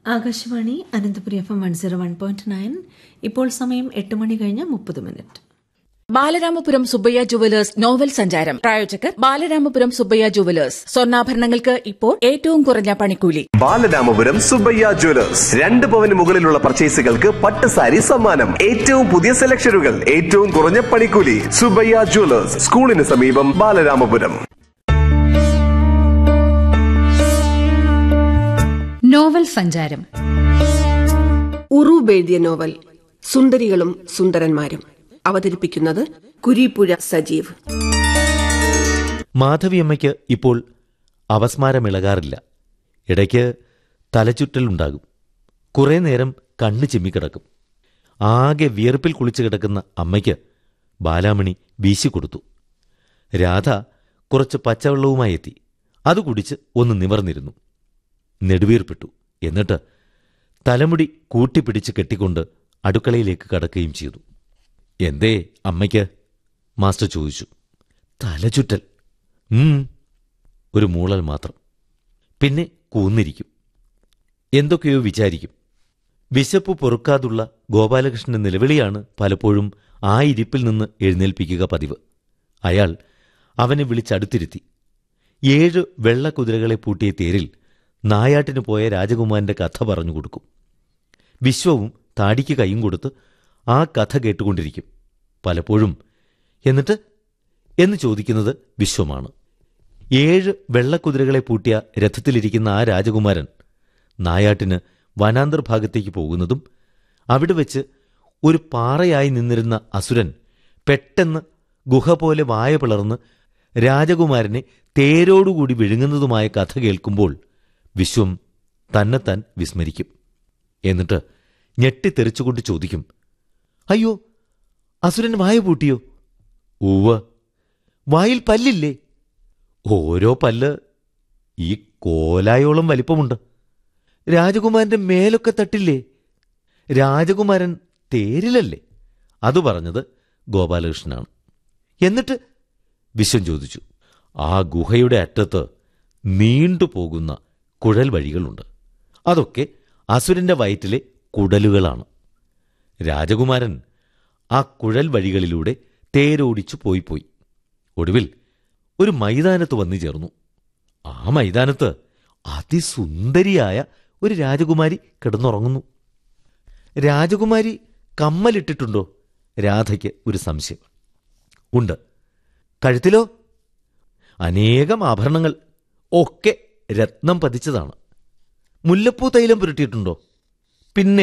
Akashvani Ananthapuri F M one zero one point nine ഇപ്പോൾ സമയം എട്ട് മണി കഴിഞ്ഞ് മുപ്പത് minute Balaramapuram Subbaiah jewellers novel സഞ്ചാരം പ്രായോജകർ ബാലരാമപുരം സുബ്ബയ്യ ജുവലേഴ്സ് സ്വർണ്ണാഭരണങ്ങൾക്ക് ഇപ്പോൾ ഏറ്റവും കുറഞ്ഞ പണിക്കൂലി ബാലരാമപുരം സുബ്ബയ്യ ജ്വല്ലേഴ്സ് രണ്ട് പവന് മുകളിലുള്ള പർച്ചേസുകൾക്ക് പട്ട് സാരി സമ്മാനം ഏറ്റവും പുതിയ സെലക്ഷനുകൾ ഏറ്റവും കുറഞ്ഞ പണിക്കൂലി സുബ്ബയ്യ ജ്വല്ലേഴ്സ് സ്കൂളിന് സമീപം ബാലരാമപുരം നോവൽ സഞ്ചാരം ഉറൂബ് എഴുതിയ നോവൽ സുന്ദരികളും സുന്ദരന്മാരും അവതരിപ്പിക്കുന്നത് കുരീപ്പുഴ സജീവ് മാധവിയമ്മയ്ക്ക് ഇപ്പോൾ അപസ്മാരമിളകാറില്ല ഇടയ്ക്ക് തലചുറ്റലുണ്ടാകും കുറേ നേരം കണ്ണ് ചിമ്മിക്കിടക്കും ആകെ വിയർപ്പിൽ കുളിച്ചു കിടക്കുന്ന അമ്മയ്ക്ക് ബാലാമണി വീശിക്കൊടുത്തു രാധ കുറച്ച് പച്ചവെള്ളവുമായി എത്തി അത് കുടിച്ച് ഒന്ന് നിവർന്നിരുന്നു നെടുവീർപ്പെട്ടു എന്നിട്ട് തലമുടി കൂട്ടിപ്പിടിച്ച് കെട്ടിക്കൊണ്ട് അടുക്കളയിലേക്ക് കടക്കുകയും ചെയ്തു എന്തേ അമ്മയ്ക്ക് മാസ്റ്റർ ചോദിച്ചു തലചുറ്റൽ ഉം ഒരു മൂളൽ മാത്രം പിന്നെ കൂന്നിരിക്കും എന്തൊക്കെയോ വിചാരിക്കും വിശപ്പ് പൊറുക്കാതുള്ള ഗോപാലകൃഷ്ണന്റെ നിലവിളിയാണ് പലപ്പോഴും ആ ഇരിപ്പിൽ നിന്ന് എഴുന്നേൽപ്പിക്കുക പതിവ് അയാൾ അവനെ വിളിച്ചടുത്തിരുത്തി ഏഴ് വെള്ളക്കുതിരകളെ പൂട്ടിയ തേരിൽ നായാട്ടിന് പോയ രാജകുമാരന്റെ കഥ പറഞ്ഞു കൊടുക്കും വിശ്വവും താടിക്ക് കൈയും കൊടുത്ത് ആ കഥ കേട്ടുകൊണ്ടിരിക്കും പലപ്പോഴും എന്നിട്ട് എന്ന് ചോദിക്കുന്നത് വിശ്വമാണ് ഏഴ് വെള്ളക്കുതിരകളെ പൂട്ടിയ രഥത്തിലിരിക്കുന്ന ആ രാജകുമാരൻ നായാട്ടിന് വനാന്തർ ഭാഗത്തേക്ക് പോകുന്നതും അവിടെ വെച്ച് ഒരു പാറയായി നിന്നിരുന്ന അസുരൻ പെട്ടെന്ന് ഗുഹ പോലെ വായ പിളർന്ന് രാജകുമാരനെ തേരോടുകൂടി വിഴുങ്ങുന്നതുമായ കഥ കേൾക്കുമ്പോൾ വിശ്വം തന്നെത്താൻ വിസ്മരിക്കും എന്നിട്ട് ഞെട്ടിത്തെറിച്ചുകൊണ്ട് ചോദിക്കും അയ്യോ അസുരൻ വായ പൂട്ടിയോ ഉവ്വ വായിൽ പല്ലില്ലേ ഓരോ പല്ല് ഈ കോലായോളം വലിപ്പമുണ്ട് രാജകുമാരന്റെ മേലൊക്കെ തട്ടില്ലേ രാജകുമാരൻ തേരിലല്ലേ അത് പറഞ്ഞത് ഗോപാലകൃഷ്ണനാണ് എന്നിട്ട് വിശ്വം ചോദിച്ചു ആ ഗുഹയുടെ അറ്റത്ത് നീണ്ടുപോകുന്ന കുഴൽ വഴികളുണ്ട് അതൊക്കെ അസുരന്റെ വയറ്റിലെ കുടലുകളാണ് രാജകുമാരൻ ആ കുഴൽ വഴികളിലൂടെ തേരോടിച്ചു പോയി പോയി ഒടുവിൽ ഒരു മൈതാനത്ത് വന്നു ചേർന്നു ആ മൈതാനത്ത് അതിസുന്ദരിയായ ഒരു രാജകുമാരി കിടന്നുറങ്ങുന്നു രാജകുമാരി കമ്മലിട്ടിട്ടുണ്ടോ രാധയ്ക്ക് ഒരു സംശയം ഉണ്ട് കഴുത്തിലോ അനേകം ആഭരണങ്ങൾ ഒക്കെ രത്നം പതിച്ചതാണ് മുല്ലപ്പൂ തൈലം പുരട്ടിയിട്ടുണ്ടോ പിന്നെ